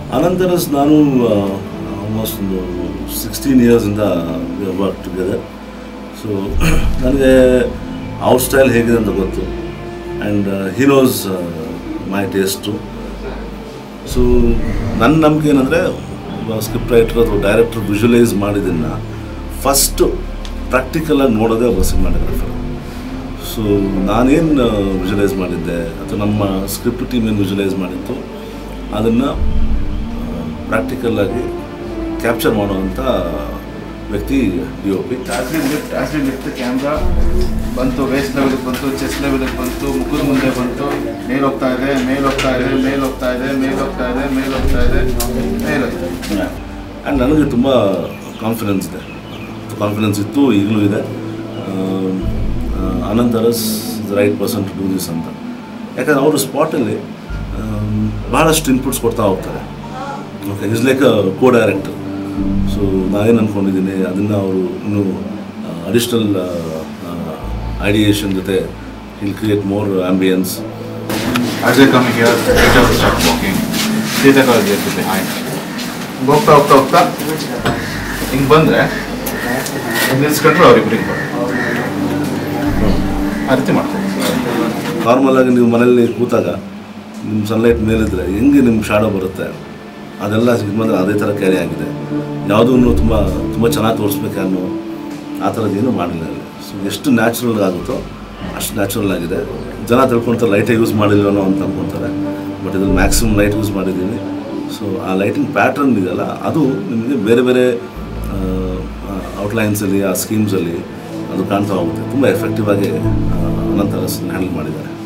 ಅನಂತರ ನಾನು ಆಲ್ಮೋಸ್ಟ್ ಒಂದು ಸಿಕ್ಸ್ಟೀನ್ ಇಯರ್ಸಿಂದ ವರ್ಕ್ ಟುಗೆದರ್ ಸೊ ನನಗೆ ಔಟ್ ಸ್ಟೈಲ್ ಹೇಗಿದೆ ಅಂತ ಗೊತ್ತು and heroes my taste so ನನ್ನ ನಂಬಿಕೆ ಏನಂದರೆ ಸ್ಕ್ರಿಪ್ಟ್ ರೈಟರ್ ಅಥವಾ ಡೈರೆಕ್ಟರ್ ವಿಜುವಲೈಸ್ ಮಾಡಿದ್ದನ್ನು ಫಸ್ಟು ಪ್ರಾಕ್ಟಿಕಲಾಗಿ ನೋಡೋದೇ ಒಬ್ಬ ಸಿನಿಮಾಟೋಗ್ರಫರ್ ಸೊ ನಾನೇನು ವಿಜುವಲೈಸ್ ಮಾಡಿದ್ದೆ ಅಥವಾ ನಮ್ಮ ಸ್ಕ್ರಿಪ್ಟ್ ಟೀಮ್ ಏನು ವಿಜುವಲೈಸ್ ಮಾಡಿತ್ತು ಅದನ್ನು ಪ್ರಾಕ್ಟಿಕಲ್ಲಾಗಿ ಕ್ಯಾಪ್ಚರ್ ಮಾಡುವಂಥ ವ್ಯಕ್ತಿ ಡಿ ಒ ಪಿ ಆಸ್ಲಿ ಲಿಫ್ಟ್ ಆಸ್ಲಿ ಲಿಫ್ಟ್ ಕ್ಯಾಮ್ರಾ ಬಂತು ವೇಸ್ಟ್ ಲೆವೆಲ್ಗೆ ಬಂತು ಚೆಸ್ಟ್ ಲೆವೆಲ್ಗೆ ಬಂತು ಮುಖದ ಮುಂದೆ ಬಂತು ಮೇಲ್ ಹೋಗ್ತಾ ಇದೆ ಮೇಲ್ ಹೋಗ್ತಾ ಇದೆ ಮೇಲ್ ಹೋಗ್ತಾ ಇದೆ ಮೇಲ್ ಹೋಗ್ತಾ ಇದೆ ಮೇಲ್ ಹೋಗ್ತಾ ಇದೆ ಮೇಲ್ ಆ್ಯಂಡ್ ನನಗೆ ತುಂಬ ಕಾನ್ಫಿಡೆನ್ಸ್ ಇದೆ ಕಾನ್ಫಿಡೆನ್ಸ್ ಇತ್ತು ಈಗಲೂ ಇದೆ ಅನಂತರಸ್ the right person to do this ಅಂತ ಯಾಕಂದ್ರೆ ಅವರು ಸ್ಪಾಟಲ್ಲಿ ಭಾಳಷ್ಟು ಇನ್ಪುಟ್ಸ್ ಕೊಡ್ತಾ ಹೋಗ್ತಾರೆ okay is like a co director so ನಾವೇನು ಅಂದ್ಕೊಂಡಿದ್ದೀನಿ ಅದನ್ನು ಅವರು ಇನ್ನೂ ಅಡಿಷ್ನಲ್ ಐಡಿಯೇಷನ್ ಜೊತೆ will create more ambience As they come here, let us start walking. ಸೀದಾ ಕಾಲೇಜ್ ಇರ್ತದೆ ಆಯ್ತು ಹೋಗ್ತಾ ಹೋಗ್ತಾ ಹೋಗ್ತಾ ಹಿಂಗೆ ಬಂದರೆ ನಿಲ್ಸ್ಕೊಂಡ್ರೆ ಅವ್ರಿಬ್ರಿಗೆ ಆ ರೀತಿ ಮಾಡ್ತಾರೆ ನಾರ್ಮಲ್ ಆಗಿ ನೀವು ಮನೇಲಿ ಕೂತಾಗ ನಿಮ್ಮ ಸನ್ಲೈಟ್ ಮೇಲಿದ್ರೆ ಹೆಂಗೆ ನಿಮ್ಮ ಶಾಡೋ ಬರುತ್ತೆ ಅದೆಲ್ಲ ಸಿನಿಮಾದಲ್ಲಿ ಅದೇ ಥರ ಕ್ಯಾರಿ ಆಗಿದೆ ಯಾವುದೂ ತುಂಬ ತುಂಬ ಚೆನ್ನಾಗಿ ತೋರಿಸ್ಬೇಕು ಅನ್ನೋ ಆ ಥರದ್ದು ಏನೂ ಮಾಡಿಲ್ಲ ಅಲ್ಲಿ ಸೊ ಎಷ್ಟು ನ್ಯಾಚುರಲ್ ಆಗುತ್ತೋ ಅಷ್ಟು ನ್ಯಾಚುರಲ್ ಆಗಿದೆ ಜನ ತಿಳ್ಕೊಳ್ತಾರೆ ಲೈಟೇ ಯೂಸ್ ಮಾಡಿಲ್ವನೋ ಅಂತ ಅಂದ್ಕೊತಾರೆ ಬಟ್ ಇದ್ರಲ್ಲಿ ಮ್ಯಾಕ್ಸಿಮಮ್ ಲೈಟ್ ಯೂಸ್ ಮಾಡಿದ್ದೀನಿ ಸೊ ಆ ಲೈಟಿಂಗ್ ಪ್ಯಾಟ್ರನ್ ಇದೆಯಲ್ಲ ಅದು ನಿಮಗೆ ಬೇರೆ ಬೇರೆ ಔಟ್ಲೈನ್ಸಲ್ಲಿ ಆ ಸ್ಕೀಮ್ಸಲ್ಲಿ ಅದು ಕಾಣ್ತಾ ಹೋಗುತ್ತೆ ತುಂಬ ಎಫೆಕ್ಟಿವ್ ಆಗಿ ಅನಂತರ ಹ್ಯಾಂಡಲ್ ಮಾಡಿದ್ದಾರೆ